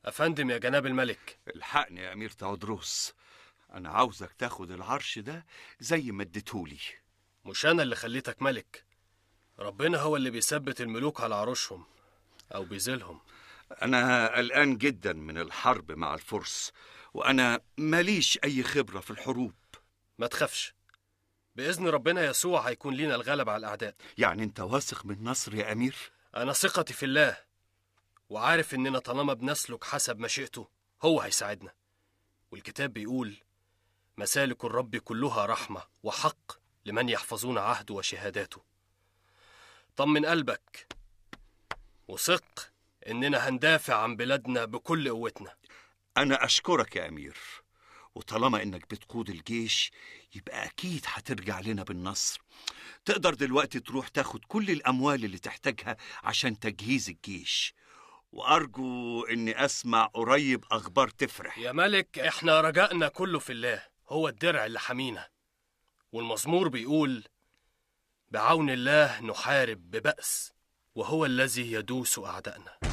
أفندم يا جناب الملك الحقني يا أمير تودروس أنا عاوزك تاخد العرش ده زي ما اديتهولي مش أنا اللي خليتك ملك ربنا هو اللي بيثبت الملوك على عروشهم أو بيزيلهم أنا قلقان جدا من الحرب مع الفرس وأنا ماليش أي خبرة في الحروب ما تخافش بإذن ربنا يسوع هيكون لينا الغلب على الأعداء يعني أنت واثق من نصر يا أمير؟ أنا ثقتي في الله وعارف إننا طالما بنسلك حسب مشيئته هو هيساعدنا والكتاب بيقول مسالك الرب كلها رحمة وحق لمن يحفظون عهده وشهاداته طمن قلبك وثق إننا هندافع عن بلادنا بكل قوتنا أنا أشكرك يا أمير وطالما إنك بتقود الجيش يبقى أكيد هترجع لنا بالنصر تقدر دلوقتي تروح تاخد كل الأموال اللي تحتاجها عشان تجهيز الجيش وأرجو إني أسمع قريب أخبار تفرح يا ملك إحنا رجائنا كله في الله هو الدرع اللي حمينا والمزمور بيقول بعون الله نحارب ببأس وهو الذي يدوس أعدائنا